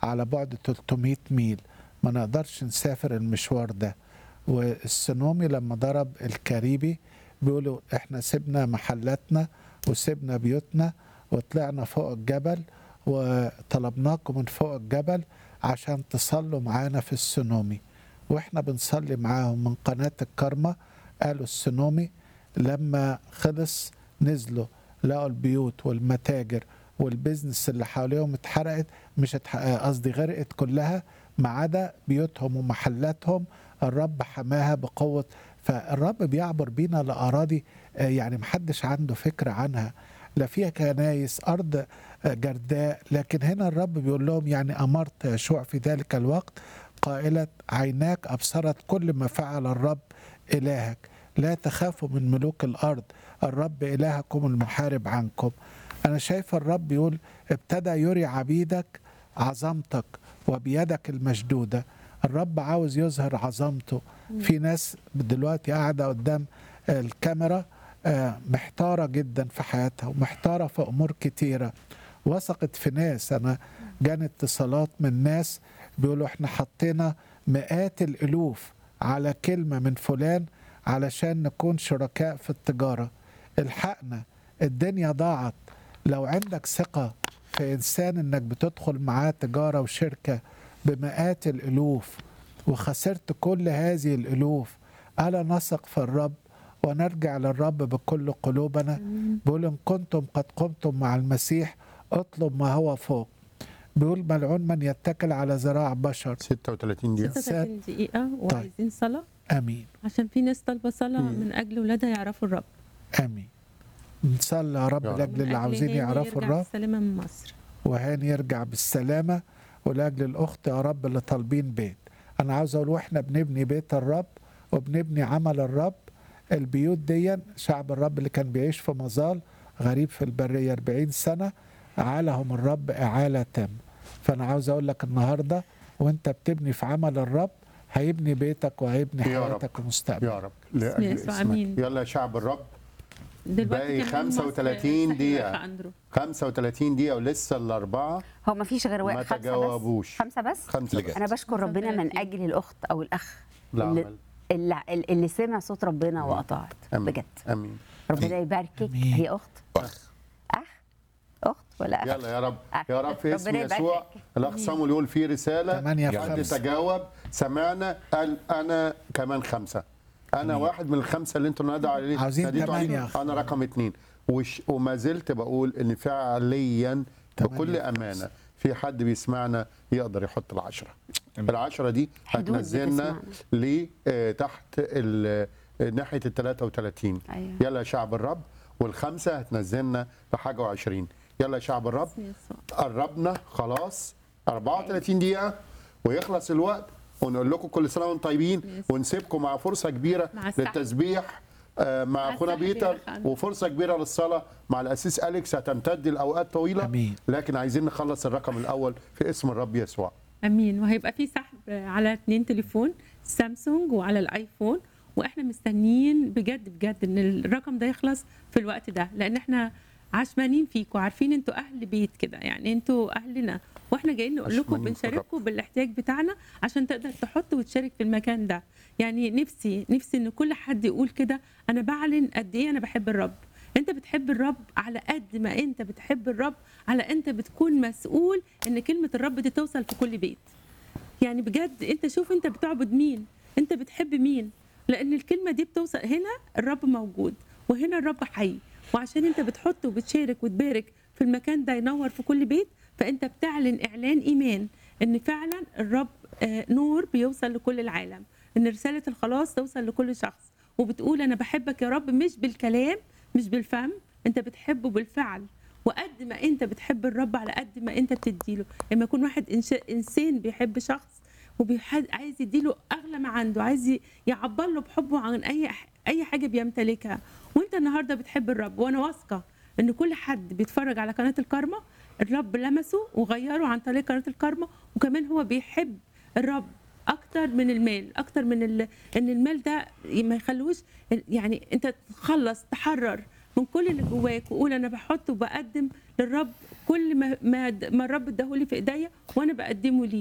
على بعد 300 ميل ما نقدرش نسافر المشوار ده والسنومي لما ضرب الكاريبي بيقولوا احنا سيبنا محلاتنا وسيبنا بيوتنا وطلعنا فوق الجبل وطلبناكم من فوق الجبل عشان تصلوا معانا في السنومي واحنا بنصلي معاهم من قناة الكرمة قالوا السنومي لما خلص نزلوا لقوا البيوت والمتاجر والبزنس اللي حواليهم اتحرقت مش اتح- قصدي غرقت كلها ما عدا بيوتهم ومحلاتهم الرب حماها بقوة فالرب بيعبر بينا لأراضي آه، يعني محدش عنده فكرة عنها لا فيها كنايس أرض آه، جرداء لكن هنا الرب بيقول لهم يعني أمرت يشوع في ذلك الوقت قائلة عيناك أبصرت كل ما فعل الرب إلهك لا تخافوا من ملوك الأرض الرب إلهكم المحارب عنكم أنا شايف الرب يقول ابتدى يري عبيدك عظمتك وبيدك المشدودة الرب عاوز يظهر عظمته في ناس دلوقتي قاعدة قدام الكاميرا آه، محتارة جدا في حياتها ومحتارة في أمور كتيرة وثقت في ناس أنا جاني اتصالات من ناس بيقولوا احنا حطينا مئات الألوف على كلمة من فلان علشان نكون شركاء في التجارة الحقنا الدنيا ضاعت لو عندك ثقة في إنسان إنك بتدخل معاه تجارة وشركة بمئات الألوف وخسرت كل هذه الألوف ألا نثق في الرب ونرجع للرب بكل قلوبنا بيقول إن كنتم قد قمتم مع المسيح اطلب ما هو فوق بيقول ملعون من يتكل على ذراع بشر 36 دقيقة 36 دقيقة وعايزين صلاة امين عشان في ناس طالبة صلاة مم. من أجل ولادها يعرفوا الرب امين نصلي يا رب يا رب. لاجل من اللي أجل عاوزين هاني يعرفوا يرجع الرب بالسلامة من مصر وهاني يرجع بالسلامة ولأجل الأخت يا رب اللي طالبين بيت أنا عاوز أقول وإحنا بنبني بيت الرب وبنبني عمل الرب البيوت دي شعب الرب اللي كان بيعيش في مظال غريب في البرية 40 سنة عالهم الرب إعالة تام فأنا عاوز أقول لك النهاردة وأنت بتبني في عمل الرب هيبني بيتك وهيبني يا رب. حياتك ومستقبلك يا رب لأجل يسوع، اسمك آمين. يلا يا شعب الرب دلوقتي باقي كمان مصر 35 صحيح دقيقة. يا أندرو 35 دقيقة ولسه الأربعة هو ما فيش غير ما واحد خمسة تجاوبوش. بس خمسة بس خمسة لجأ. بس أنا بشكر ربنا من 35. أجل الأخت أو الأخ لا اللي, عمل. اللي, اللي سمع صوت ربنا وأطاعت أمين. بجد أمين ربنا يباركك أمين. هي أخت أخ أخ أخت ولا أخ يلا يا رب يا رب في اسم ربنا يباركك. يسوع الأخ صامويل يقول في رسالة ثمانية في حد خمسة تجاوب سمعنا قال أنا كمان خمسة أنا واحد من الخمسة اللي أنتوا نادوا عليه عاوزين ناديتوا عليه. تمانية. أنا رقم اتنين وش وما زلت بقول إن فعليا تمانية بكل في أمانة في حد بيسمعنا يقدر يحط العشرة العشرة دي حدود هتنزلنا لتحت ال- ناحية ال 33 أيوة. يلا يا شعب الرب والخمسة هتنزلنا لحاجة وعشرين يلا يا شعب الرب يسوع. قربنا خلاص 34 دقيقة ويخلص الوقت ونقول لكم كل سنة وانتم طيبين ونسيبكم مع فرصة كبيرة مع السحب. للتسبيح آه، مع مع اخونا السحب بيتر يا أخ أندرو. وفرصة كبيرة للصلاة مع الأسيس أليكس هتمتد لأوقات طويلة أمين. لكن عايزين نخلص الرقم الأول في اسم الرب يسوع امين وهيبقى في سحب على اتنين تليفون سامسونج وعلى الايفون واحنا مستنيين بجد بجد ان الرقم ده يخلص في الوقت ده لان احنا عشمانين فيكم عارفين انتوا اهل بيت كده يعني انتوا اهلنا واحنا جايين نقول لكم عشمانين في الرب. بنشارككم بالاحتياج بتاعنا عشان تقدر تحط وتشارك في المكان ده يعني نفسي نفسي ان كل حد يقول كده انا بعلن قد ايه انا بحب الرب انت بتحب الرب على قد ما انت بتحب الرب على انت بتكون مسؤول ان كلمه الرب دي توصل في كل بيت يعني بجد انت شوف انت بتعبد مين انت بتحب مين لان الكلمه دي بتوصل هنا الرب موجود وهنا الرب حي وعشان انت بتحط وبتشارك وتبارك في المكان ده ينور في كل بيت فانت بتعلن اعلان ايمان ان فعلا الرب آه، نور بيوصل لكل العالم ان رساله الخلاص توصل لكل شخص وبتقول انا بحبك يا رب مش بالكلام مش بالفم انت بتحبه بالفعل وقد ما انت بتحب الرب على قد ما انت بتديله لما يكون واحد إنش- انسان بيحب شخص وعايز يديله اغلى ما عنده عايز ي- يعبر له بحبه عن اي ح- اي حاجه بيمتلكها وانت النهارده بتحب الرب وانا واثقه ان كل حد بيتفرج على قناه الكارما الرب لمسه وغيره عن طريق قناه الكارما وكمان هو بيحب الرب اكتر من المال اكتر من ال... ان المال ده ما يخلوش يعني انت تخلص تحرر من كل اللي جواك وقول انا بحط وبقدم للرب كل ما ما ما الرب اداهولي في ايديا وانا بقدمه ليه